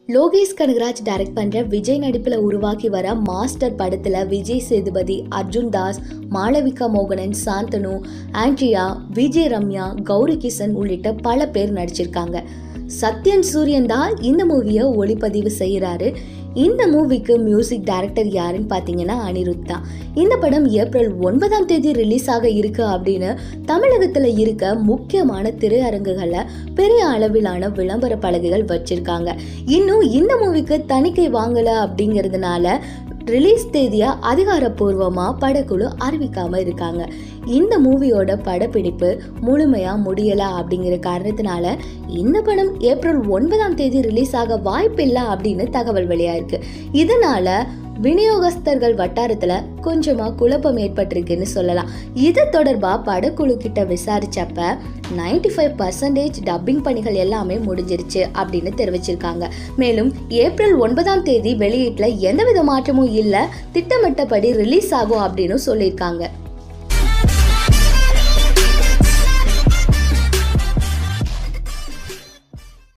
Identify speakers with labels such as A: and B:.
A: Lokesh Kanagaraj direct பண்ற விஜய் நடிப்புல உருவாக்கி வர மாஸ்டர் படத்துல விஜய் சேதுபதி அர்ஜுன் தாஸ் மாளவிகா மோகனன் சாந்தனு ஆண்ட்ரியா விஜய் ரம்யா கௌரி கிஷன் உள்ளிட்ட பல பேர் நடிச்சிருக்காங்க சத்யன் சூரியன் தான் இந்த மூவியை ஒளிப்பதிவு செய்கிறாரு இந்த மூவிக்கு மியூசிக் டைரக்டர் யாருன்னு பார்த்தீங்கன்னா அனிருத் தான் இந்த படம் ஏப்ரல் ஒன்பதாம் தேதி ரிலீஸ் ஆக இருக்கு அப்படின்னு தமிழகத்தில் இருக்க முக்கியமான திரையரங்குகளில் பெரிய அளவிலான விளம்பர பலகைகள் வச்சிருக்காங்க இன்னும் இந்த மூவிக்கு தணிக்கை வாங்கலை அப்படிங்கிறதுனால ரிலீஸ் தேதியை அதிகாரப்பூர்வமாக படக்குழு அறிவிக்காமல் இருக்காங்க இந்த மூவியோட படப்பிடிப்பு முழுமையாக முடியலை அப்படிங்கிற காரணத்தினால இந்த படம் ஏப்ரல் ஒன்பதாம் தேதி ரிலீஸ் ஆக வாய்ப்பில்லை அப்படின்னு தகவல் வெளியாயிருக்கு இதனால விநியோகஸ்தர்கள் வட்டாரத்தில் கொஞ்சமாக குழப்பம் ஏற்பட்டிருக்குன்னு சொல்லலாம் இது தொடர்பாக படக்குழு கிட்ட விசாரிச்சப்ப நைன்டி ஃபைவ் பர்சன்டேஜ் டப்பிங் பணிகள் எல்லாமே முடிஞ்சிருச்சு அப்படின்னு தெரிவிச்சிருக்காங்க மேலும் ஏப்ரல் ஒன்பதாம் தேதி வெளியீட்டில் எந்தவித மாற்றமும் இல்லை திட்டமிட்டபடி ரிலீஸ் ஆகும் அப்படின்னு சொல்லியிருக்காங்க